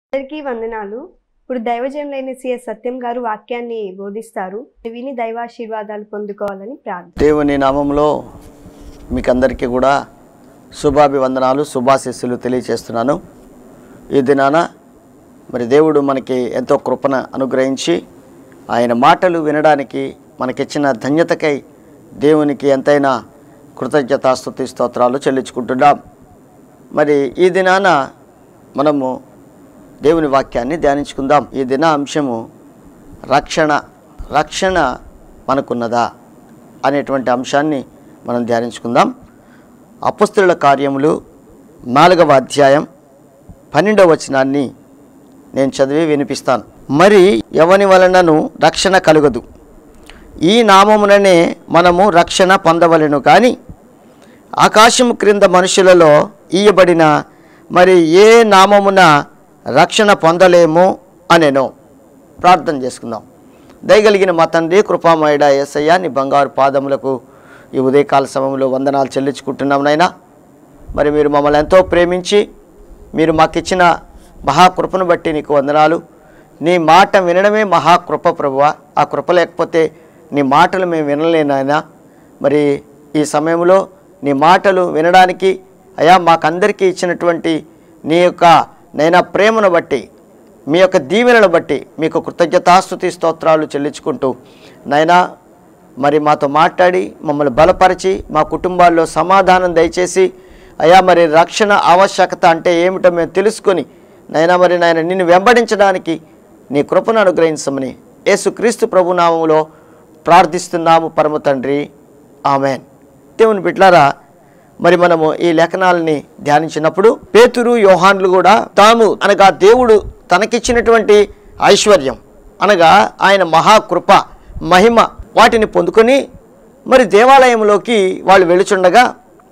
అందరికీ వందనాలు ఇప్పుడు దైవజనులైన సిఎస్ సత్యం గారు వాక్యాన్ని బోధిస్తారు విని దైవాశీర్వాదాలు పొందుకోవాలని ప్రార్థన దేవుని నామంలో మీకు అందరికీ కూడా శుభాభివందనాలు శుభాశీస్సులు తెలియచేస్తున్నాను ఈ దినాన మరి దేవుడు మనకి ఎంతో కృపణ అనుగ్రహించి ఆయన మాటలు వినడానికి మనకిచ్చిన ధన్యతకై దేవునికి ఎంతైనా కృతజ్ఞతాస్తుతి స్తోత్రాలు చెల్లించుకుంటున్నాం మరి ఈ దినాన మనము దేవుని వాక్యాన్ని ధ్యానించుకుందాం ఈ దిన అంశము రక్షణ రక్షణ మనకున్నదా అనేటువంటి అంశాన్ని మనం ధ్యానించుకుందాం అపస్తుల కార్యములు నాలుగవ అధ్యాయం పన్నెండవ వచనాన్ని నేను చదివి వినిపిస్తాను మరి ఎవని వలనను రక్షణ కలుగదు ఈ నామముననే మనము రక్షణ పొందవలెను కానీ ఆకాశము క్రింద మనుషులలో ఇయ్యబడిన మరి ఏ నామమున రక్షణ పొందలేము అనేను ప్రార్థన చేసుకుందాం దయగలిగిన మా తండ్రి కృపామయుడ ఏసయ్య నీ బంగారు పాదములకు ఈ ఉదయకాల సమయంలో వందనాలు చెల్లించుకుంటున్నాం నాయనా మరి మీరు మమ్మల్ని ఎంతో ప్రేమించి మీరు మాకిచ్చిన మహాకృపను బట్టి నీకు వందనాలు నీ మాట వినడమే మహాకృప ప్రభువ ఆ కృప లేకపోతే నీ మాటలు మేము వినలేనాయనా మరి ఈ సమయంలో నీ మాటలు వినడానికి అయా మాకందరికీ ఇచ్చినటువంటి నీ యొక్క నైనా ప్రేమను బట్టి మీ యొక్క దీవెనను బట్టి మీకు కృతజ్ఞతాస్తుతి స్తోత్రాలు చెల్లించుకుంటూ నైనా మరి మాతో మాట్లాడి మమ్మల్ని బలపరిచి మా కుటుంబాల్లో సమాధానం దయచేసి అయా మరి రక్షణ ఆవశ్యకత అంటే ఏమిటో మేము తెలుసుకొని నైనా మరి నాయన నిన్ను వెంబడించడానికి నీ కృపను అనుగ్రహించమని యేసుక్రీస్తు ప్రభునామములో ప్రార్థిస్తున్నాము పరమ తండ్రి ఆమెన్ దేవుని బిడ్లారా మరి మనము ఈ లేఖనాలని ధ్యానించినప్పుడు పేతురు యోహాన్లు కూడా తాము అనగా దేవుడు తనకిచ్చినటువంటి ఐశ్వర్యం అనగా ఆయన మహాకృప మహిమ వాటిని పొందుకొని మరి దేవాలయంలోకి వాళ్ళు వెళుచుండగా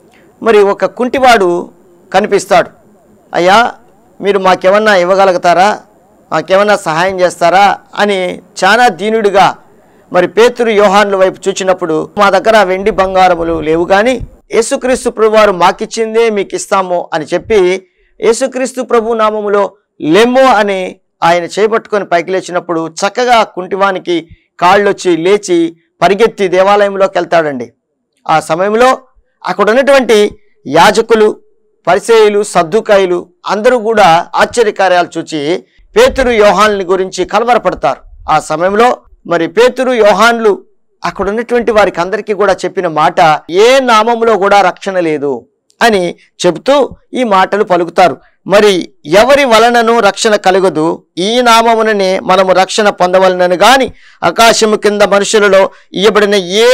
మరి ఒక కుంటివాడు కనిపిస్తాడు అయ్యా మీరు మాకేమన్నా ఇవ్వగలుగుతారా మాకేమన్నా సహాయం చేస్తారా అని చాలా దీనుడిగా మరి పేతురు యోహాన్ల వైపు చూచినప్పుడు మా దగ్గర వెండి బంగారములు లేవు కానీ యేసుక్రీస్తు ప్రభు వారు మాకిచ్చిందే మీకు ఇస్తాము అని చెప్పి యేసుక్రీస్తు ప్రభు నామములో లెమ్మో అని ఆయన చేపట్టుకొని పైకి లేచినప్పుడు చక్కగా కుంటివానికి కాళ్ళొచ్చి లేచి పరిగెత్తి దేవాలయంలోకి వెళ్తాడండి ఆ సమయంలో అక్కడ ఉన్నటువంటి యాజకులు పరిసేయులు సద్దుకాయులు అందరూ కూడా ఆశ్చర్యకార్యాలు చూచి పేతురు యోహాన్ల గురించి కలవరపడతారు ఆ సమయంలో మరి పేతురు యోహాన్లు అక్కడ ఉన్నటువంటి వారికి అందరికీ కూడా చెప్పిన మాట ఏ నామములో కూడా రక్షణ లేదు అని చెబుతూ ఈ మాటలు పలుకుతారు మరి ఎవరి వలనను రక్షణ కలుగదు ఈ నామముననే మనము రక్షణ పొందవలనను గాని ఆకాశము కింద మనుషులలో ఇయ్యబడిన ఏ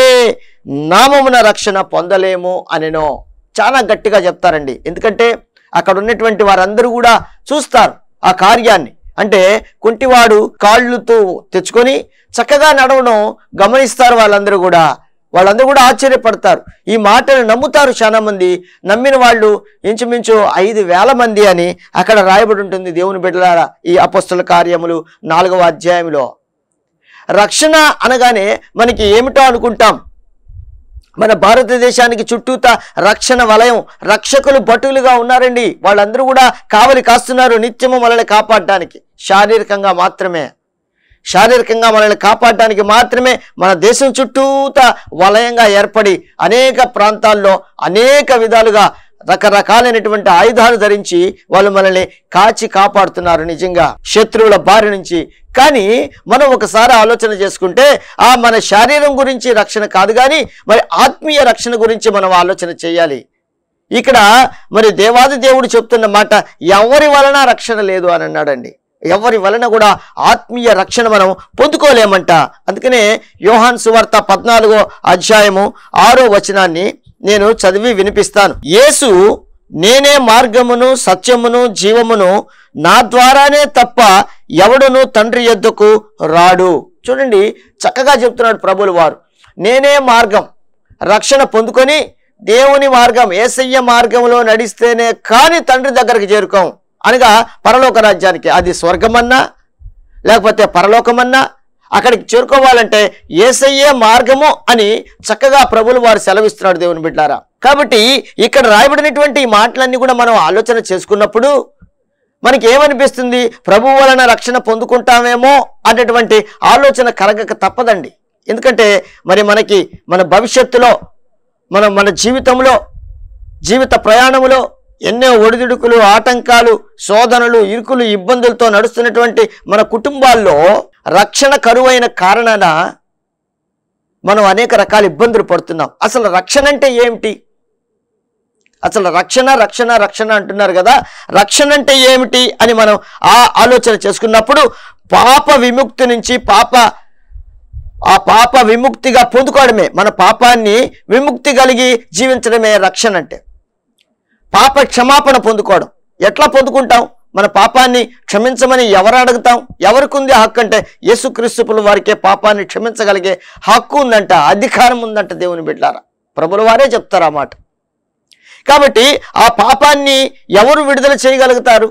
నామమున రక్షణ పొందలేము అనెనో చాలా గట్టిగా చెప్తారండి ఎందుకంటే అక్కడ ఉన్నటువంటి వారందరూ కూడా చూస్తారు ఆ కార్యాన్ని అంటే కుంటివాడు కాళ్ళుతో తెచ్చుకొని చక్కగా నడవడం గమనిస్తారు వాళ్ళందరూ కూడా వాళ్ళందరూ కూడా ఆశ్చర్యపడతారు ఈ మాటలు నమ్ముతారు చాలా మంది నమ్మిన వాళ్ళు ఇంచుమించు ఐదు వేల మంది అని అక్కడ రాయబడి ఉంటుంది దేవుని బిడ్డలారా ఈ అపస్తుల కార్యములు నాలుగవ అధ్యాయంలో రక్షణ అనగానే మనకి ఏమిటో అనుకుంటాం మన భారతదేశానికి చుట్టూత రక్షణ వలయం రక్షకులు భటులుగా ఉన్నారండి వాళ్ళందరూ కూడా కావలి కాస్తున్నారు నిత్యము మనల్ని కాపాడడానికి శారీరకంగా మాత్రమే శారీరకంగా మనల్ని కాపాడడానికి మాత్రమే మన దేశం చుట్టూత వలయంగా ఏర్పడి అనేక ప్రాంతాల్లో అనేక విధాలుగా రకరకాలైనటువంటి ఆయుధాలు ధరించి వాళ్ళు మనల్ని కాచి కాపాడుతున్నారు నిజంగా శత్రువుల బారి నుంచి కానీ మనం ఒకసారి ఆలోచన చేసుకుంటే ఆ మన శరీరం గురించి రక్షణ కాదు కానీ మరి ఆత్మీయ రక్షణ గురించి మనం ఆలోచన చేయాలి ఇక్కడ మరి దేవాది దేవుడు చెప్తున్న మాట ఎవరి వలన రక్షణ లేదు అని అన్నాడండి ఎవరి వలన కూడా ఆత్మీయ రక్షణ మనం పొందుకోలేమంట అందుకనే యోహాన్ సువార్త పద్నాలుగో అధ్యాయము ఆరో వచనాన్ని నేను చదివి వినిపిస్తాను యేసు నేనే మార్గమును సత్యమును జీవమును నా ద్వారానే తప్ప ఎవడును తండ్రి యొద్దకు రాడు చూడండి చక్కగా చెప్తున్నాడు ప్రభులు వారు నేనే మార్గం రక్షణ పొందుకొని దేవుని మార్గం ఏసయ్య మార్గంలో నడిస్తేనే కానీ తండ్రి దగ్గరికి చేరుకోం అనగా పరలోక రాజ్యానికి అది స్వర్గమన్నా లేకపోతే పరలోకమన్నా అక్కడికి చేరుకోవాలంటే ఏసయ్యే మార్గము అని చక్కగా ప్రభులు వారు సెలవిస్తున్నాడు దేవుని బిడ్డారా కాబట్టి ఇక్కడ రాయబడినటువంటి ఈ మాటలన్నీ కూడా మనం ఆలోచన చేసుకున్నప్పుడు మనకి ఏమనిపిస్తుంది ప్రభు వలన రక్షణ పొందుకుంటామేమో అనేటువంటి ఆలోచన కలగక తప్పదండి ఎందుకంటే మరి మనకి మన భవిష్యత్తులో మన మన జీవితంలో జీవిత ప్రయాణములో ఎన్నో ఒడిదుడుకులు ఆటంకాలు శోధనలు ఇరుకులు ఇబ్బందులతో నడుస్తున్నటువంటి మన కుటుంబాల్లో రక్షణ కరువైన కారణాన మనం అనేక రకాల ఇబ్బందులు పడుతున్నాం అసలు రక్షణ అంటే ఏమిటి అసలు రక్షణ రక్షణ రక్షణ అంటున్నారు కదా రక్షణ అంటే ఏమిటి అని మనం ఆ ఆలోచన చేసుకున్నప్పుడు పాప విముక్తి నుంచి పాప ఆ పాప విముక్తిగా పొందుకోవడమే మన పాపాన్ని విముక్తి కలిగి జీవించడమే రక్షణ అంటే పాప క్షమాపణ పొందుకోవడం ఎట్లా పొందుకుంటాం మన పాపాన్ని క్షమించమని ఎవరు అడుగుతాం ఎవరికి ఉంది హక్కు అంటే యేసుక్రీస్తుపుల వారికే పాపాన్ని క్షమించగలిగే హక్కు ఉందంట అధికారం ఉందంట దేవుని బిడ్డారా ప్రభుల వారే చెప్తారు ఆ మాట కాబట్టి ఆ పాపాన్ని ఎవరు విడుదల చేయగలుగుతారు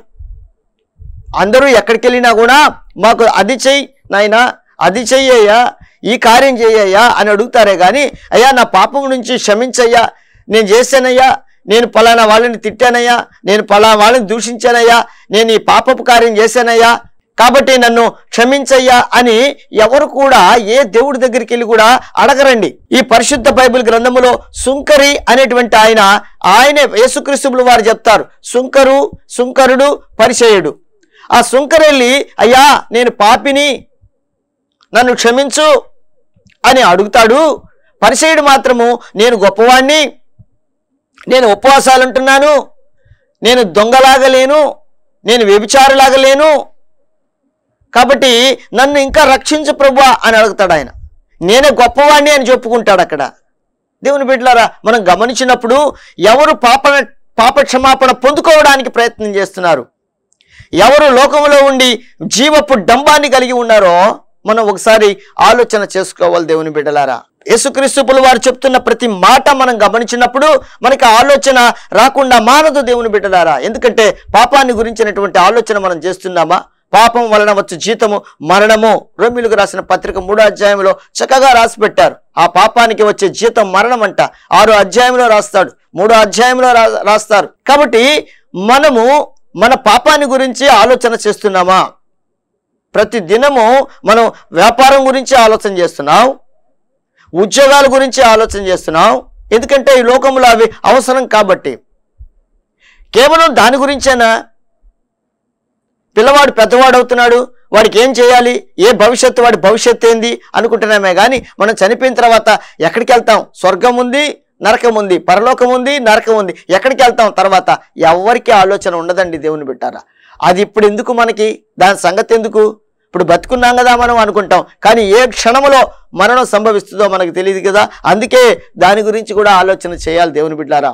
అందరూ ఎక్కడికి వెళ్ళినా కూడా మాకు అది చెయ్యి నాయనా అది చెయ్యయ్యా ఈ కార్యం చెయ్యయ్యా అని అడుగుతారే కానీ అయ్యా నా పాపం నుంచి క్షమించయ్యా నేను చేశానయ్యా నేను పలానా వాళ్ళని తిట్టానయ్యా నేను పలానా వాళ్ళని దూషించానయ్యా నేను ఈ పాపపు కార్యం చేశానయ్యా కాబట్టి నన్ను క్షమించయ్యా అని ఎవరు కూడా ఏ దేవుడి దగ్గరికి వెళ్ళి కూడా అడగరండి ఈ పరిశుద్ధ బైబిల్ గ్రంథములో సుంకరి అనేటువంటి ఆయన ఆయనే యేసుక్రీస్తువులు వారు చెప్తారు సుంకరు సుంకరుడు పరిచయుడు ఆ సుంకరెళ్ళి అయ్యా నేను పాపిని నన్ను క్షమించు అని అడుగుతాడు పరిచయుడు మాత్రము నేను గొప్పవాణ్ణి నేను ఉపవాసాలు ఉంటున్నాను నేను దొంగలాగా లేను నేను వ్యభిచారులాగా లేను కాబట్టి నన్ను ఇంకా రక్షించు ప్రభువా అని అడుగుతాడు ఆయన నేనే గొప్పవాణ్ణి అని చెప్పుకుంటాడు అక్కడ దేవుని బిడ్డలారా మనం గమనించినప్పుడు ఎవరు పాప పాప క్షమాపణ పొందుకోవడానికి ప్రయత్నం చేస్తున్నారు ఎవరు లోకంలో ఉండి జీవపు డంబాన్ని కలిగి ఉన్నారో మనం ఒకసారి ఆలోచన చేసుకోవాలి దేవుని బిడ్డలారా యేసుక్రీస్తుపులు వారు చెప్తున్న ప్రతి మాట మనం గమనించినప్పుడు మనకి ఆలోచన రాకుండా మానదు దేవుని బిడ్డలారా ఎందుకంటే పాపాన్ని గురించినటువంటి ఆలోచన మనం చేస్తున్నామా పాపం వలన వచ్చు జీతము మరణము రోమిలకు రాసిన పత్రిక మూడో అధ్యాయంలో చక్కగా రాసి పెట్టారు ఆ పాపానికి వచ్చే జీతం మరణం అంట ఆరో అధ్యాయంలో రాస్తాడు మూడో అధ్యాయంలో రా- రాస్తారు కాబట్టి మనము మన పాపాన్ని గురించి ఆలోచన చేస్తున్నామా ప్రతి దినము మనం వ్యాపారం గురించి ఆలోచన చేస్తున్నాం ఉద్యోగాల గురించి ఆలోచన చేస్తున్నాం ఎందుకంటే ఈ లోకంలో అవి అవసరం కాబట్టి కేవలం దాని గురించేనా పిల్లవాడు పెద్దవాడు అవుతున్నాడు వాడికి ఏం చేయాలి ఏ భవిష్యత్తు వాడి భవిష్యత్తు ఏంది అనుకుంటున్నామే కానీ మనం చనిపోయిన తర్వాత ఎక్కడికి వెళ్తాం స్వర్గం ఉంది నరకం ఉంది పరలోకం ఉంది నరకం ఉంది ఎక్కడికి వెళ్తాం తర్వాత ఎవరికి ఆలోచన ఉండదండి దేవుని బిట్టారా అది ఇప్పుడు ఎందుకు మనకి దాని సంగతి ఎందుకు ఇప్పుడు బతుకున్నాం కదా మనం అనుకుంటాం కానీ ఏ క్షణంలో మరణం సంభవిస్తుందో మనకు తెలియదు కదా అందుకే దాని గురించి కూడా ఆలోచన చేయాలి దేవుని బిడ్డారా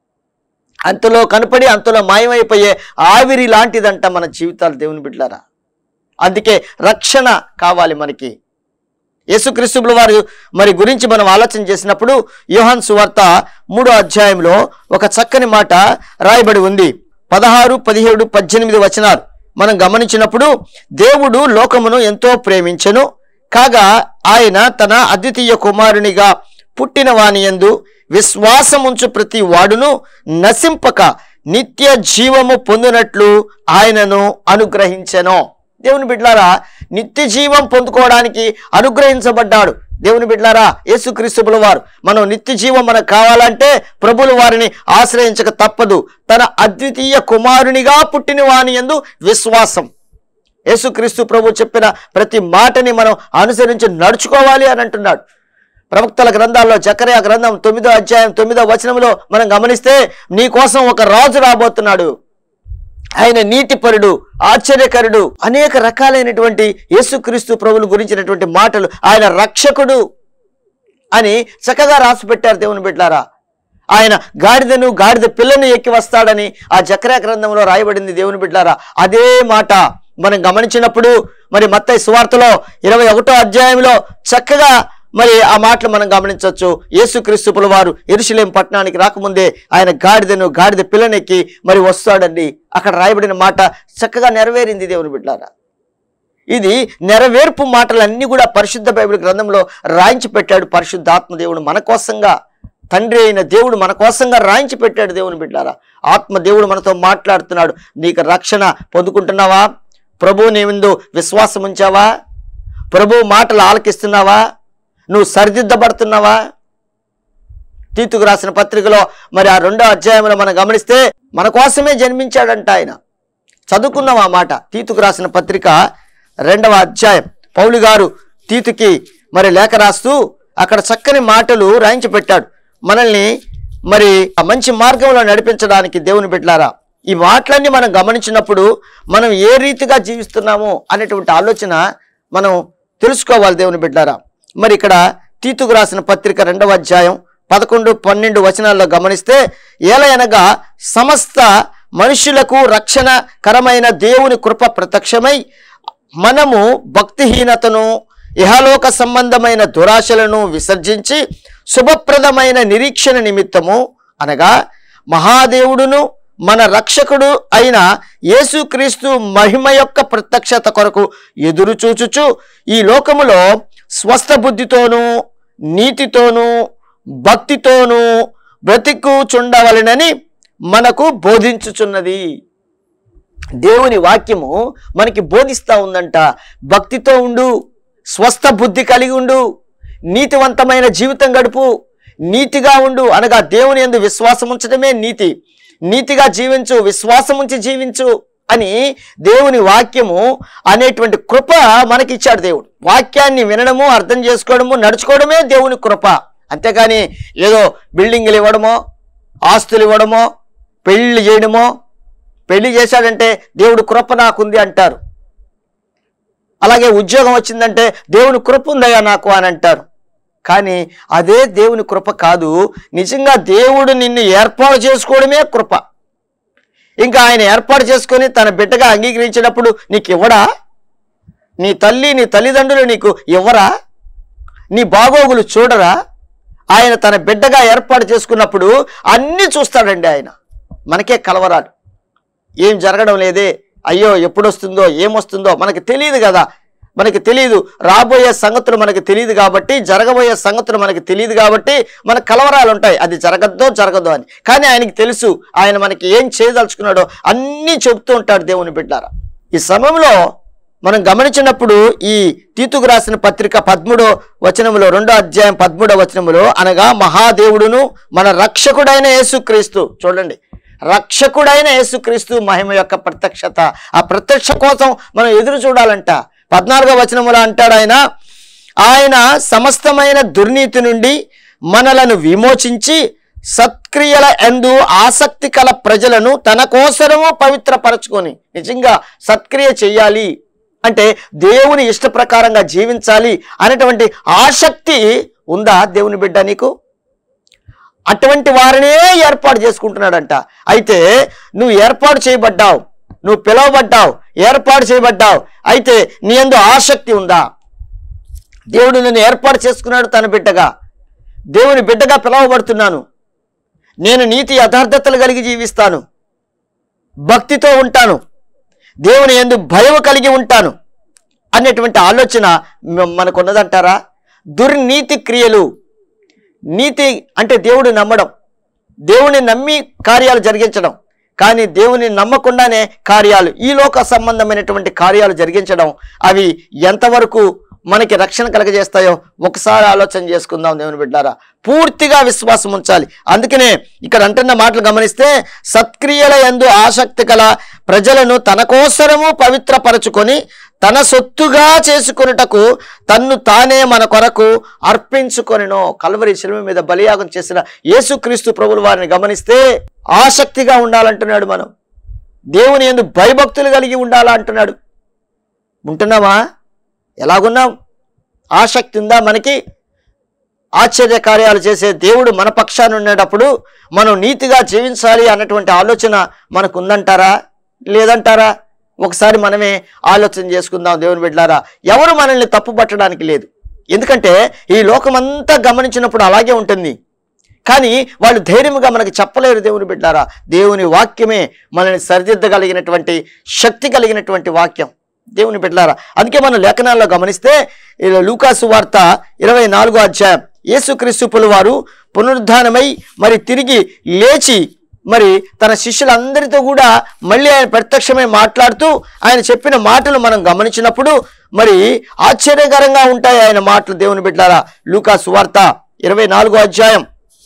అంతలో కనపడి అంతలో మాయమైపోయే ఆవిరి లాంటిదంట మన జీవితాలు దేవుని బిడ్డారా అందుకే రక్షణ కావాలి మనకి యేసుక్రీస్తుల వారు మరి గురించి మనం ఆలోచన చేసినప్పుడు యోహాన్ సువార్త మూడో అధ్యాయంలో ఒక చక్కని మాట రాయబడి ఉంది పదహారు పదిహేడు పద్దెనిమిది వచనాలు మనం గమనించినప్పుడు దేవుడు లోకమును ఎంతో ప్రేమించెను కాగా ఆయన తన అద్వితీయ కుమారునిగా పుట్టిన వానియందు విశ్వాసముంచు ప్రతి వాడును నశింపక నిత్య జీవము పొందినట్లు ఆయనను అనుగ్రహించెను దేవుని బిడ్లారా నిత్య జీవం పొందుకోవడానికి అనుగ్రహించబడ్డాడు దేవుని బిడ్లారా యేసుక్రీస్తుల వారు మనం నిత్య జీవం మనకు కావాలంటే ప్రభుల వారిని ఆశ్రయించక తప్పదు తన అద్వితీయ కుమారునిగా పుట్టిన వాని ఎందు విశ్వాసం యేసుక్రీస్తు ప్రభు చెప్పిన ప్రతి మాటని మనం అనుసరించి నడుచుకోవాలి అని అంటున్నాడు ప్రవక్తల గ్రంథాల్లో జకర్యా గ్రంథం తొమ్మిదో అధ్యాయం తొమ్మిదో వచనంలో మనం గమనిస్తే నీ కోసం ఒక రాజు రాబోతున్నాడు ఆయన నీతిపరుడు ఆశ్చర్యకరుడు అనేక రకాలైనటువంటి యేసుక్రీస్తు ప్రభుల గురించినటువంటి మాటలు ఆయన రక్షకుడు అని చక్కగా రాసి పెట్టారు దేవుని బిడ్డారా ఆయన గాడిదను గాడిద పిల్లను ఎక్కి వస్తాడని ఆ జకరా గ్రంథంలో రాయబడింది దేవుని బిడ్డారా అదే మాట మనం గమనించినప్పుడు మరి మత్తయి సువార్తలో ఇరవై ఒకటో అధ్యాయంలో చక్కగా మరి ఆ మాటలు మనం గమనించవచ్చు యేసుక్రీస్తుపుల వారు ఎరుసలేం పట్టణానికి రాకముందే ఆయన గాడిదను గాడిద పిల్లనెక్కి మరి వస్తాడండి అక్కడ రాయబడిన మాట చక్కగా నెరవేరింది దేవుని బిడ్డారా ఇది నెరవేర్పు మాటలన్నీ కూడా పరిశుద్ధ బైబిల్ గ్రంథంలో రాయించి పెట్టాడు పరిశుద్ధాత్మ దేవుడు మన కోసంగా తండ్రి అయిన దేవుడు మన కోసంగా రాయించి పెట్టాడు దేవుని బిడ్డారా ఆత్మ దేవుడు మనతో మాట్లాడుతున్నాడు నీకు రక్షణ పొందుకుంటున్నావా ప్రభు నీ ముందు విశ్వాసం ఉంచావా ప్రభు మాటలు ఆలకిస్తున్నావా నువ్వు సరిదిద్దబడుతున్నావా తీతుకు రాసిన పత్రికలో మరి ఆ రెండో అధ్యాయంలో మనం గమనిస్తే మన కోసమే జన్మించాడంట ఆయన చదువుకున్నాం ఆ మాట తీతుకు రాసిన పత్రిక రెండవ అధ్యాయం పౌలు గారు తీతుకి మరి లేఖ రాస్తూ అక్కడ చక్కని మాటలు రాయించి పెట్టాడు మనల్ని మరి ఆ మంచి మార్గంలో నడిపించడానికి దేవుని బిడ్డలారా ఈ మాటలన్నీ మనం గమనించినప్పుడు మనం ఏ రీతిగా జీవిస్తున్నాము అనేటువంటి ఆలోచన మనం తెలుసుకోవాలి దేవుని బిడ్డారా మరి ఇక్కడ తీతుకు రాసిన పత్రిక రెండవ అధ్యాయం పదకొండు పన్నెండు వచనాల్లో గమనిస్తే ఏలయనగా సమస్త మనుషులకు రక్షణకరమైన దేవుని కృప ప్రత్యక్షమై మనము భక్తిహీనతను ఇహలోక సంబంధమైన దురాశలను విసర్జించి శుభప్రదమైన నిరీక్షణ నిమిత్తము అనగా మహాదేవుడును మన రక్షకుడు అయిన యేసుక్రీస్తు మహిమ యొక్క ప్రత్యక్షత కొరకు ఎదురు చూచుచు ఈ లోకములో స్వస్థ బుద్ధితోనూ నీతితోనూ భక్తితోనూ బ్రతికుచుండవలెనని మనకు బోధించుచున్నది దేవుని వాక్యము మనకి బోధిస్తూ ఉందంట భక్తితో ఉండు స్వస్థ బుద్ధి కలిగి ఉండు నీతివంతమైన జీవితం గడుపు నీతిగా ఉండు అనగా దేవుని ఎందు విశ్వాసం ఉంచడమే నీతి నీతిగా జీవించు విశ్వాసం ఉంచి జీవించు అని దేవుని వాక్యము అనేటువంటి కృప మనకిచ్చాడు దేవుడు వాక్యాన్ని వినడము అర్థం చేసుకోవడము నడుచుకోవడమే దేవుని కృప అంతేగాని ఏదో బిల్డింగ్లు ఇవ్వడమో ఆస్తులు ఇవ్వడమో పెళ్లి చేయడమో పెళ్లి చేశాడంటే దేవుడు కృప నాకుంది అంటారు అలాగే ఉద్యోగం వచ్చిందంటే దేవుని కృప ఉందయ్యా నాకు అని అంటారు కానీ అదే దేవుని కృప కాదు నిజంగా దేవుడు నిన్ను ఏర్పాటు చేసుకోవడమే కృప ఇంకా ఆయన ఏర్పాటు చేసుకొని తన బిడ్డగా అంగీకరించినప్పుడు నీకు ఇవ్వడా నీ తల్లి నీ తల్లిదండ్రులు నీకు ఇవ్వరా నీ బాగోగులు చూడరా ఆయన తన బిడ్డగా ఏర్పాటు చేసుకున్నప్పుడు అన్నీ చూస్తాడండి ఆయన మనకే కలవరాడు ఏం జరగడం లేదే అయ్యో ఎప్పుడు వస్తుందో ఏమొస్తుందో మనకి తెలియదు కదా మనకి తెలియదు రాబోయే సంగతులు మనకి తెలియదు కాబట్టి జరగబోయే సంగతులు మనకి తెలియదు కాబట్టి మన కలవరాలు ఉంటాయి అది జరగద్దో జరగదో అని కానీ ఆయనకి తెలుసు ఆయన మనకి ఏం చేయదలుచుకున్నాడో అన్నీ చెబుతూ ఉంటాడు దేవుని బిడ్డారా ఈ సమయంలో మనం గమనించినప్పుడు ఈ తీతుకు రాసిన పత్రిక పదమూడో వచనములో రెండో అధ్యాయం పదమూడో వచనములో అనగా మహాదేవుడును మన రక్షకుడైన యేసుక్రీస్తు చూడండి రక్షకుడైన యేసుక్రీస్తు మహిమ యొక్క ప్రత్యక్షత ఆ ప్రత్యక్ష కోసం మనం ఎదురు చూడాలంట పద్నాలుగో వచనములో అంటాడు ఆయన ఆయన సమస్తమైన దుర్నీతి నుండి మనలను విమోచించి సత్క్రియల ఎందు ఆసక్తి కల ప్రజలను తన కోసరము పవిత్రపరచుకొని నిజంగా సత్క్రియ చెయ్యాలి అంటే దేవుని ఇష్ట ప్రకారంగా జీవించాలి అనేటువంటి ఆసక్తి ఉందా దేవుని బిడ్డ నీకు అటువంటి వారినే ఏర్పాటు చేసుకుంటున్నాడంట అయితే నువ్వు ఏర్పాటు చేయబడ్డావు నువ్వు పిలువబడ్డావు ఏర్పాటు చేయబడ్డావు అయితే నీ ఎందు ఆసక్తి ఉందా దేవుడు నిన్ను ఏర్పాటు చేసుకున్నాడు తన బిడ్డగా దేవుని బిడ్డగా పిలువబడుతున్నాను నేను నీతి యథార్థతలు కలిగి జీవిస్తాను భక్తితో ఉంటాను దేవుని ఎందు భయం కలిగి ఉంటాను అనేటువంటి ఆలోచన మ- మనకున్నదంటారా దుర్నీతి క్రియలు నీతి అంటే దేవుడు నమ్మడం దేవుని నమ్మి కార్యాలు జరిగించడం కానీ దేవుని నమ్మకుండానే కార్యాలు ఈ లోక సంబంధమైనటువంటి కార్యాలు జరిగించడం అవి ఎంతవరకు మనకి రక్షణ కలగజేస్తాయో ఒకసారి ఆలోచన చేసుకుందాం దేవుని బిడ్డారా పూర్తిగా విశ్వాసం ఉంచాలి అందుకనే ఇక్కడ అంటున్న మాటలు గమనిస్తే సత్క్రియల యందు ఆసక్తి గల ప్రజలను తన కోసరము పవిత్రపరచుకొని తన సొత్తుగా చేసుకొనుటకు తన్ను తానే మన కొరకు అర్పించుకొనినో కల్వరి శిలువ మీద బలియాగం చేసిన యేసుక్రీస్తు ప్రభులు వారిని గమనిస్తే ఆసక్తిగా ఉండాలంటున్నాడు మనం దేవుని ఎందు భయభక్తులు కలిగి ఉండాలా అంటున్నాడు ఉంటున్నామా ఎలాగున్నాం ఆసక్తి ఉందా మనకి ఆశ్చర్య కార్యాలు చేసే దేవుడు మన పక్షాన ఉండేటప్పుడు మనం నీతిగా జీవించాలి అన్నటువంటి ఆలోచన మనకు ఉందంటారా లేదంటారా ఒకసారి మనమే ఆలోచన చేసుకుందాం దేవుని బిడ్డారా ఎవరు మనల్ని తప్పు పట్టడానికి లేదు ఎందుకంటే ఈ లోకమంతా గమనించినప్పుడు అలాగే ఉంటుంది కానీ వాళ్ళు ధైర్యంగా మనకి చెప్పలేరు దేవుని బిడ్డారా దేవుని వాక్యమే మనల్ని సరిదిద్దగలిగినటువంటి శక్తి కలిగినటువంటి వాక్యం దేవుని బిడ్డారా అందుకే మనం లేఖనాల్లో గమనిస్తే ఇలా లూకాసు వార్త ఇరవై నాలుగో అధ్యాయం యేసుక్రీస్తుపుల వారు పునరుద్ధానమై మరి తిరిగి లేచి మరి తన శిష్యులందరితో కూడా మళ్ళీ ఆయన ప్రత్యక్షమై మాట్లాడుతూ ఆయన చెప్పిన మాటలు మనం గమనించినప్పుడు మరి ఆశ్చర్యకరంగా ఉంటాయి ఆయన మాటలు దేవుని బిడ్డారా లూకా సువార్త ఇరవై నాలుగో అధ్యాయం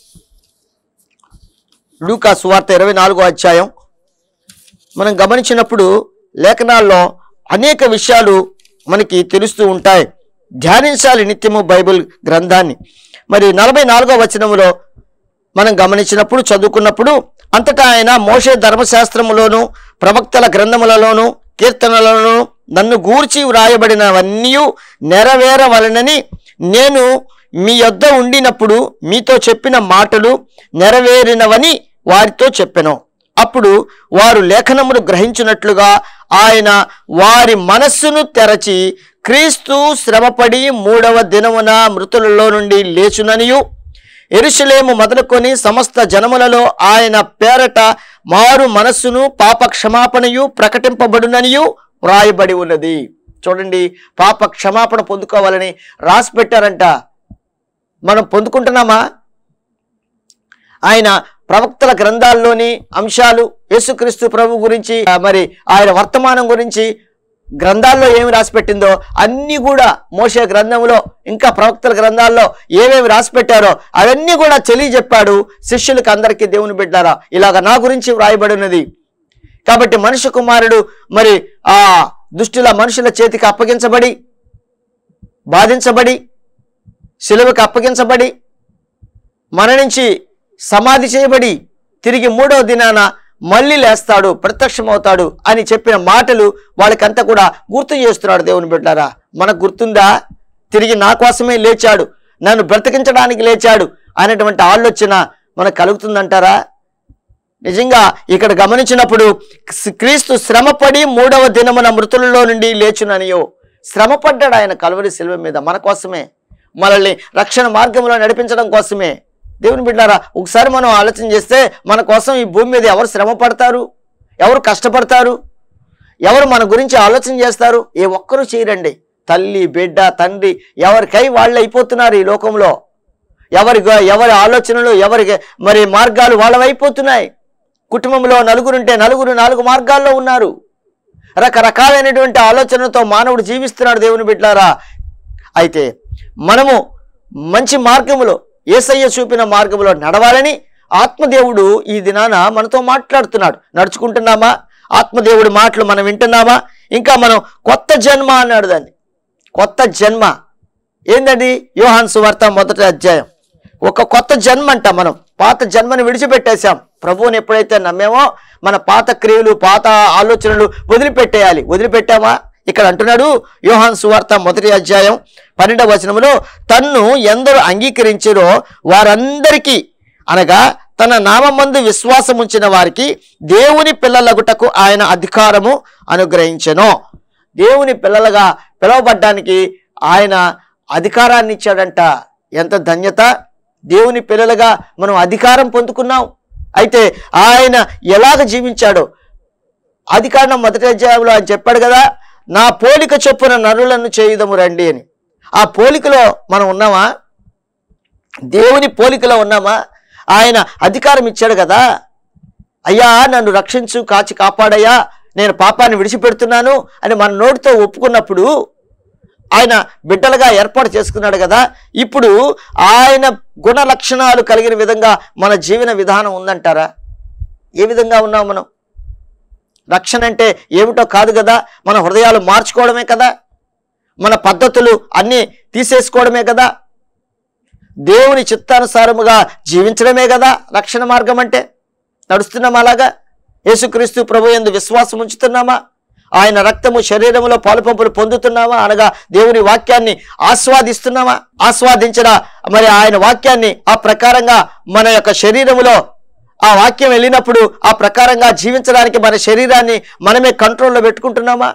లూకా సువార్త ఇరవై నాలుగో అధ్యాయం మనం గమనించినప్పుడు లేఖనాల్లో అనేక విషయాలు మనకి తెలుస్తూ ఉంటాయి ధ్యానించాలి నిత్యము బైబిల్ గ్రంథాన్ని మరి నలభై నాలుగో వచనములో మనం గమనించినప్పుడు చదువుకున్నప్పుడు అంతటా ఆయన మోషే ధర్మశాస్త్రములోను ప్రవక్తల గ్రంథములలోను కీర్తనలలోను నన్ను గూర్చి వ్రాయబడినవన్నీ నెరవేరవలనని నేను మీ యొద్ద ఉండినప్పుడు మీతో చెప్పిన మాటలు నెరవేరినవని వారితో చెప్పెను అప్పుడు వారు లేఖనమును గ్రహించినట్లుగా ఆయన వారి మనస్సును తెరచి క్రీస్తు శ్రమపడి మూడవ దినమున మృతులలో నుండి లేచుననియు ఎరుషలేము మొదలుకొని సమస్త జనములలో ఆయన పేరట మారు మనస్సును పాప క్షమాపణయు ప్రకటింపబడుననియు వ్రాయబడి ఉన్నది చూడండి పాప క్షమాపణ పొందుకోవాలని రాసి పెట్టారంట మనం పొందుకుంటున్నామా ఆయన ప్రవక్తల గ్రంథాల్లోని అంశాలు యేసుక్రీస్తు ప్రభు గురించి ఆ, మరి ఆయన వర్తమానం గురించి గ్రంథాల్లో ఏమి రాసి పెట్టిందో అన్నీ కూడా మోసే గ్రంథంలో ఇంకా ప్రవక్తల గ్రంథాల్లో ఏమేమి రాసి పెట్టారో అవన్నీ కూడా తెలియజెప్పాడు శిష్యులకు అందరికీ దేవుని బిడ్డారా ఇలాగ నా గురించి వ్రాయబడి ఉన్నది కాబట్టి మనుష్య కుమారుడు మరి ఆ దుష్టుల మనుషుల చేతికి అప్పగించబడి బాధించబడి శిలువకు అప్పగించబడి మరణించి సమాధి చేయబడి తిరిగి మూడవ దినాన మళ్ళీ లేస్తాడు ప్రత్యక్షమవుతాడు అని చెప్పిన మాటలు వాళ్ళకంతా కూడా గుర్తు చేస్తున్నాడు దేవుని బిడ్డారా మనకు గుర్తుందా తిరిగి నా కోసమే లేచాడు నన్ను బ్రతికించడానికి లేచాడు అనేటువంటి ఆలోచన మనకు కలుగుతుందంటారా నిజంగా ఇక్కడ గమనించినప్పుడు క్స్- క్రీస్తు శ్రమపడి మూడవ దినమున మృతులలో నుండి లేచుననియో శ్రమపడ్డాడు ఆయన కలువరి శిలువ మీద మన కోసమే మనల్ని రక్షణ మార్గంలో నడిపించడం కోసమే దేవుని బిడ్డారా ఒకసారి మనం ఆలోచన చేస్తే మన కోసం ఈ భూమి మీద ఎవరు శ్రమ పడతారు ఎవరు కష్టపడతారు ఎవరు మన గురించి ఆలోచన చేస్తారు ఏ ఒక్కరూ చేయరండి తల్లి బిడ్డ తండ్రి ఎవరికై వాళ్ళు అయిపోతున్నారు ఈ లోకంలో ఎవరి గ- ఎవరి ఆలోచనలు ఎవరి మరి మార్గాలు వాళ్ళవైపోతున్నాయి కుటుంబంలో నలుగురుంటే నలుగురు నాలుగు మార్గాల్లో ఉన్నారు రకరకాలైనటువంటి ఆలోచనలతో మానవుడు జీవిస్తున్నాడు దేవుని బిడ్డారా అయితే మనము మంచి మార్గములో ఏసయ్య చూపిన మార్గంలో నడవాలని ఆత్మదేవుడు ఈ దినాన మనతో మాట్లాడుతున్నాడు నడుచుకుంటున్నామా ఆత్మదేవుడి మాటలు మనం వింటున్నామా ఇంకా మనం కొత్త జన్మ అన్నాడు దాన్ని కొత్త జన్మ ఏంటండి యోహాన్ సువార్త మొదటి అధ్యాయం ఒక కొత్త జన్మ అంట మనం పాత జన్మను విడిచిపెట్టేశాం ప్రభువుని ఎప్పుడైతే నమ్మేమో మన పాత క్రియలు పాత ఆలోచనలు వదిలిపెట్టేయాలి వదిలిపెట్టామా ఇక్కడ అంటున్నాడు యోహాన్ సువార్త మొదటి అధ్యాయం పన్నెండవ వచనములో తన్ను ఎందరు అంగీకరించారో వారందరికీ అనగా తన నామందు విశ్వాసం ఉంచిన వారికి దేవుని పిల్లలగుటకు ఆయన అధికారము అనుగ్రహించెను దేవుని పిల్లలుగా పిలువబడ్డానికి ఆయన అధికారాన్ని ఇచ్చాడంట ఎంత ధన్యత దేవుని పిల్లలుగా మనం అధికారం పొందుకున్నాం అయితే ఆయన ఎలాగ జీవించాడో అధికారం మొదటి అధ్యాయంలో ఆయన చెప్పాడు కదా నా పోలిక చొప్పున నరులను చేయుదము రండి అని ఆ పోలికలో మనం ఉన్నామా దేవుని పోలికలో ఉన్నామా ఆయన అధికారం ఇచ్చాడు కదా అయ్యా నన్ను రక్షించు కాచి కాపాడయ్యా నేను పాపాన్ని విడిచిపెడుతున్నాను అని మన నోటితో ఒప్పుకున్నప్పుడు ఆయన బిడ్డలుగా ఏర్పాటు చేసుకున్నాడు కదా ఇప్పుడు ఆయన గుణ లక్షణాలు కలిగిన విధంగా మన జీవన విధానం ఉందంటారా ఏ విధంగా ఉన్నాం మనం రక్షణ అంటే ఏమిటో కాదు కదా మన హృదయాలు మార్చుకోవడమే కదా మన పద్ధతులు అన్నీ తీసేసుకోవడమే కదా దేవుని చిత్తానుసారముగా జీవించడమే కదా రక్షణ మార్గం అంటే నడుస్తున్నామా అలాగా యేసుక్రీస్తు ప్రభు ఎందు విశ్వాసం ఉంచుతున్నామా ఆయన రక్తము శరీరములో పాలుపంపులు పొందుతున్నామా అనగా దేవుని వాక్యాన్ని ఆస్వాదిస్తున్నామా ఆస్వాదించిన మరి ఆయన వాక్యాన్ని ఆ ప్రకారంగా మన యొక్క శరీరములో ఆ వాక్యం వెళ్ళినప్పుడు ఆ ప్రకారంగా జీవించడానికి మన శరీరాన్ని మనమే కంట్రోల్లో పెట్టుకుంటున్నామా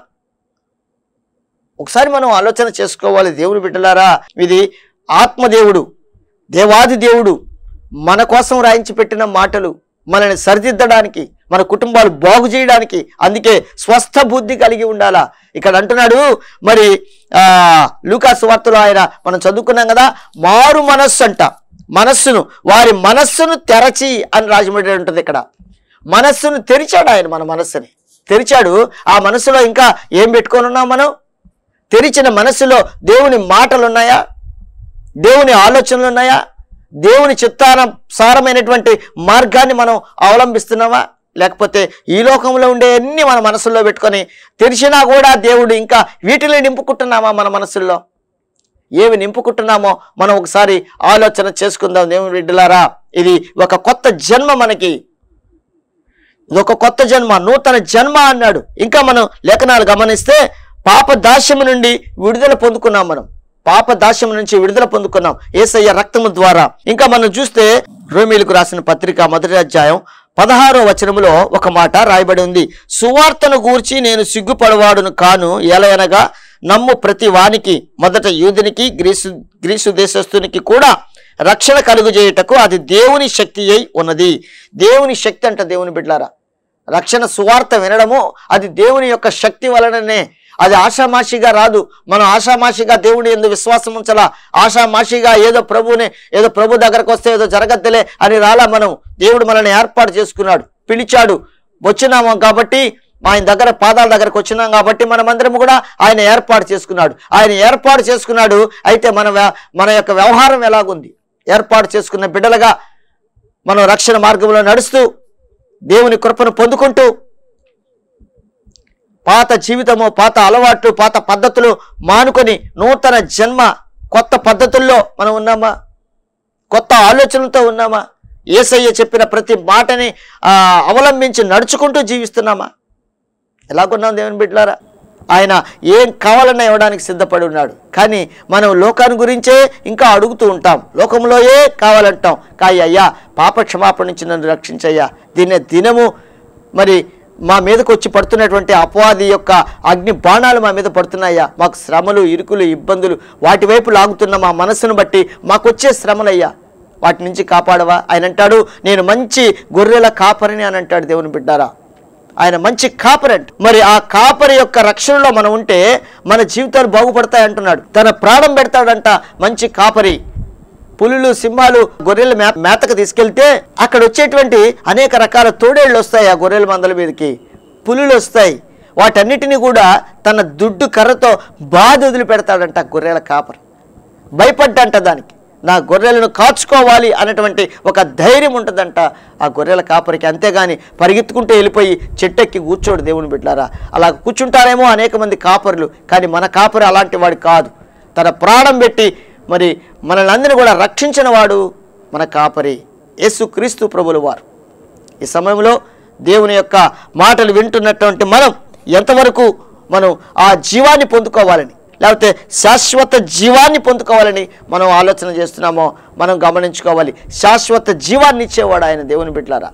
ఒకసారి మనం ఆలోచన చేసుకోవాలి దేవుని బిడ్డలారా ఇది ఆత్మదేవుడు దేవాది దేవుడు మన కోసం రాయించి పెట్టిన మాటలు మనల్ని సరిదిద్దడానికి మన కుటుంబాలు బాగు చేయడానికి అందుకే స్వస్థ బుద్ధి కలిగి ఉండాలా ఇక్కడ అంటున్నాడు మరి ఆ, లూకాసు వార్తలో ఆయన మనం చదువుకున్నాం కదా మారు మనస్సు అంట మనస్సును వారి మనస్సును తెరచి అని రాజమండ్రి ఉంటుంది ఇక్కడ మనస్సును తెరిచాడు ఆయన మన మనస్సుని తెరిచాడు ఆ మనస్సులో ఇంకా ఏం పెట్టుకొని ఉన్నాం మనం తెరిచిన మనస్సులో దేవుని మాటలు ఉన్నాయా దేవుని ఆలోచనలు ఉన్నాయా దేవుని చిత్తానుసారమైనటువంటి మార్గాన్ని మనం అవలంబిస్తున్నామా లేకపోతే ఈ లోకంలో ఉండే అన్ని మన మనసుల్లో పెట్టుకొని తెరిచినా కూడా దేవుడు ఇంకా వీటిని నింపుకుంటున్నామా మన మనసుల్లో ఏవి నింపుకుంటున్నామో మనం ఒకసారి ఆలోచన చేసుకుందాం దేవుని బిడ్డలారా ఇది ఒక కొత్త జన్మ మనకి ఇది ఒక కొత్త జన్మ నూతన జన్మ అన్నాడు ఇంకా మనం లేఖనాలు గమనిస్తే పాప దాస్యము నుండి విడుదల పొందుకున్నాం మనం పాప దాస్యం నుంచి విడుదల పొందుకున్నాం ఏసయ్య రక్తము ద్వారా ఇంకా మనం చూస్తే రోమిలకు రాసిన పత్రిక మొదటి అధ్యాయం పదహారో వచనములో ఒక మాట రాయబడి ఉంది సువార్తను గూర్చి నేను సిగ్గుపడవాడును కాను ఎలయనగా నమ్ము ప్రతి వానికి మొదట యూదునికి గ్రీసు గ్రీసు దేశస్థునికి కూడా రక్షణ కలుగుజేయుటకు అది దేవుని శక్తి అయి ఉన్నది దేవుని శక్తి అంట దేవుని బిడ్లారా రక్షణ సువార్త వినడము అది దేవుని యొక్క శక్తి వలననే అది ఆషామాషిగా రాదు మనం ఆషామాషిగా దేవుని ఎందు విశ్వాసం ఉంచాలా ఆషామాషిగా ఏదో ప్రభువుని ఏదో ప్రభు దగ్గరకు వస్తే ఏదో జరగద్దులే అని రాలా మనం దేవుడు మనల్ని ఏర్పాటు చేసుకున్నాడు పిలిచాడు వచ్చినాము కాబట్టి ఆయన దగ్గర పాదాల దగ్గరకు వచ్చినాం కాబట్టి మనమందరం కూడా ఆయన ఏర్పాటు చేసుకున్నాడు ఆయన ఏర్పాటు చేసుకున్నాడు అయితే మన వ్య- మన యొక్క వ్యవహారం ఎలాగుంది ఏర్పాటు చేసుకున్న బిడ్డలుగా మనం రక్షణ మార్గంలో నడుస్తూ దేవుని కృపను పొందుకుంటూ పాత జీవితము పాత అలవాట్లు పాత పద్ధతులు మానుకొని నూతన జన్మ కొత్త పద్ధతుల్లో మనం ఉన్నామా కొత్త ఆలోచనలతో ఉన్నామా ఏసయ్య చెప్పిన ప్రతి మాటని ఆ, అవలంబించి నడుచుకుంటూ జీవిస్తున్నామా ఎలాగున్నాం దేవుని బిడ్డలారా ఆయన ఏం కావాలన్నా ఇవ్వడానికి సిద్ధపడి ఉన్నాడు కానీ మనం లోకాన్ని గురించే ఇంకా అడుగుతూ ఉంటాం లోకంలో ఏ కావాలంటాం కానీ అయ్యా పాప క్షమాపణ నుంచి నన్ను రక్షించయ్యా దీన్ని దినము మరి మా మీదకి వచ్చి పడుతున్నటువంటి అపవాది యొక్క అగ్ని బాణాలు మా మీద పడుతున్నాయ్యా మాకు శ్రమలు ఇరుకులు ఇబ్బందులు వాటి వైపు లాగుతున్న మా మనసును బట్టి మాకు వచ్చే శ్రమలయ్యా వాటి నుంచి కాపాడవా ఆయన అంటాడు నేను మంచి గొర్రెల కాపరిని అని అంటాడు దేవుని బిడ్డారా ఆయన మంచి కాపరంట్ మరి ఆ కాపరి యొక్క రక్షణలో మనం ఉంటే మన జీవితాలు బాగుపడతాయి అంటున్నాడు తన ప్రాణం పెడతాడంట మంచి కాపరి పులులు సింహాలు గొర్రెల మే మేతకు తీసుకెళ్తే అక్కడ వచ్చేటువంటి అనేక రకాల తోడేళ్ళు వస్తాయి ఆ గొర్రెల మందల మీదకి పులులు వస్తాయి వాటన్నిటిని కూడా తన దుడ్డు కర్రతో బాధ వదిలిపెడతాడంట ఆ గొర్రెల కాపరి భయపడ్డంట దానికి నా గొర్రెలను కాచుకోవాలి అనేటువంటి ఒక ధైర్యం ఉంటుందంట ఆ గొర్రెల కాపరికి అంతేగాని పరిగెత్తుకుంటూ వెళ్ళిపోయి చెట్టెక్కి కూర్చోడు దేవుని బిడ్డారా అలా కూర్చుంటారేమో అనేక మంది కాపరులు కానీ మన కాపరి అలాంటి వాడు కాదు తన ప్రాణం పెట్టి మరి మనల్ని అందరినీ కూడా రక్షించిన వాడు మన కాపరి యేసు క్రీస్తు ప్రభులు వారు ఈ సమయంలో దేవుని యొక్క మాటలు వింటున్నటువంటి మనం ఎంతవరకు మనం ఆ జీవాన్ని పొందుకోవాలని లేకపోతే శాశ్వత జీవాన్ని పొందుకోవాలని మనం ఆలోచన చేస్తున్నామో మనం గమనించుకోవాలి శాశ్వత జీవాన్ని ఇచ్చేవాడు ఆయన దేవుని బిడ్డలారా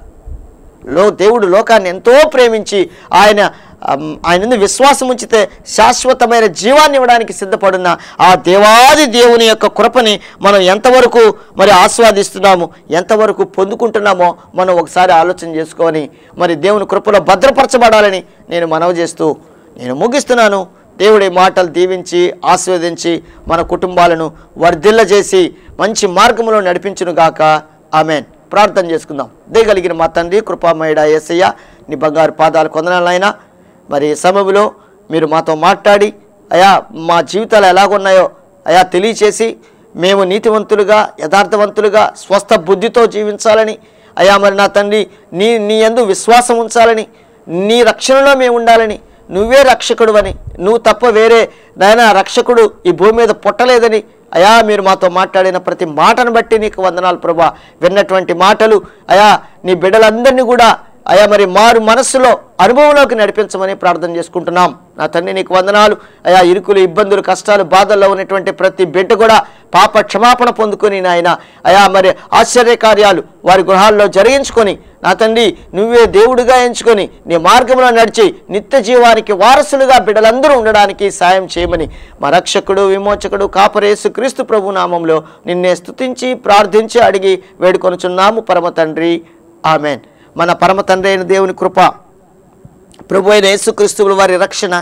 లో దేవుడు లోకాన్ని ఎంతో ప్రేమించి ఆయన అమ్, ఆయన మీద విశ్వాసం ఉంచితే శాశ్వతమైన జీవాన్ని ఇవ్వడానికి సిద్ధపడున్న ఆ దేవాది దేవుని యొక్క కృపని మనం ఎంతవరకు మరి ఆస్వాదిస్తున్నాము ఎంతవరకు పొందుకుంటున్నామో మనం ఒకసారి ఆలోచన చేసుకొని మరి దేవుని కృపలో భద్రపరచబడాలని నేను మనవి చేస్తూ నేను ముగిస్తున్నాను దేవుడి మాటలు దీవించి ఆస్వాదించి మన కుటుంబాలను వర్ధిల్ల చేసి మంచి మార్గంలో నడిపించును గాక ఆమెన్ ప్రార్థన చేసుకుందాం దేగలిగిన మా తండ్రి కృపామయుడ యేసయ్య నీ బంగారు పాదాలు కొందనాలైనా మరి ఈ సమయంలో మీరు మాతో మాట్లాడి అయా మా జీవితాలు ఎలాగున్నాయో అయా తెలియచేసి మేము నీతివంతులుగా యథార్థవంతులుగా స్వస్థ బుద్ధితో జీవించాలని అయా మరి నా తండ్రి నీ నీ యందు విశ్వాసం ఉంచాలని నీ రక్షణలో మేము ఉండాలని నువ్వే రక్షకుడు అని నువ్వు తప్ప వేరే నాయన రక్షకుడు ఈ భూమి మీద పుట్టలేదని అయా మీరు మాతో మాట్లాడిన ప్రతి మాటను బట్టి నీకు వందనాలు ప్రభా విన్నటువంటి మాటలు అయా నీ బిడ్డలందరినీ కూడా అయా మరి మారు మనస్సులో అనుభవంలోకి నడిపించమని ప్రార్థన చేసుకుంటున్నాం నా తండ్రి నీకు వందనాలు అయా ఇరుకులు ఇబ్బందులు కష్టాలు బాధల్లో ఉన్నటువంటి ప్రతి బిడ్డ కూడా పాప క్షమాపణ పొందుకొని నాయన అయా మరి ఆశ్చర్య కార్యాలు వారి గృహాల్లో జరిగించుకొని నా తండ్రి నువ్వే దేవుడిగా ఎంచుకొని నీ మార్గంలో నడిచి నిత్య జీవానికి వారసులుగా బిడ్డలందరూ ఉండడానికి సాయం చేయమని మా రక్షకుడు విమోచకుడు కాపరేసు క్రీస్తు ప్రభు నామంలో నిన్నే స్తుతించి ప్రార్థించి అడిగి వేడుకొనుచున్నాము పరమ తండ్రి ఆమెన్ మన పరమ తండ్రి అయిన దేవుని కృప ప్రభు అయిన యేసుక్రీస్తువుల వారి రక్షణ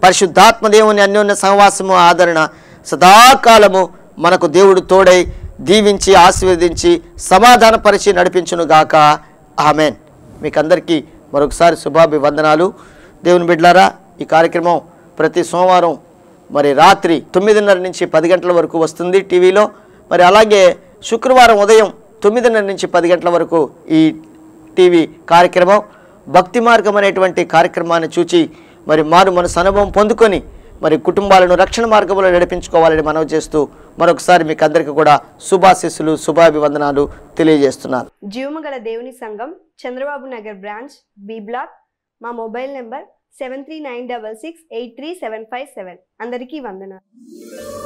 పరిశుద్ధాత్మ దేవుని అన్యోన్య సహవాసము ఆదరణ సదాకాలము మనకు దేవుడు తోడై దీవించి ఆశీర్వదించి సమాధానపరిచి నడిపించును గాక ఆమెన్ మీకు అందరికీ మరొకసారి శుభాభివందనాలు దేవుని బిడ్లారా ఈ కార్యక్రమం ప్రతి సోమవారం మరి రాత్రి తొమ్మిదిన్నర నుంచి పది గంటల వరకు వస్తుంది టీవీలో మరి అలాగే శుక్రవారం ఉదయం తొమ్మిదిన్నర నుంచి పది గంటల వరకు ఈ టీవీ కార్యక్రమం భక్తి మార్గం అనేటువంటి కార్యక్రమాన్ని చూచి మరి మారు మనసు అనుభవం పొందుకొని మరి కుటుంబాలను రక్షణ మార్గంలో నడిపించుకోవాలని మనవి చేస్తూ మరొకసారి మీకు అందరికీ కూడా శుభాశీస్సులు శుభాభివందనాలు తెలియజేస్తున్నాను జీవము గల దేవుని సంఘం Chandrababu Nagar branch B block మా mobile number seven three nine double six eight three seven five seven అందరికీ వందనాలు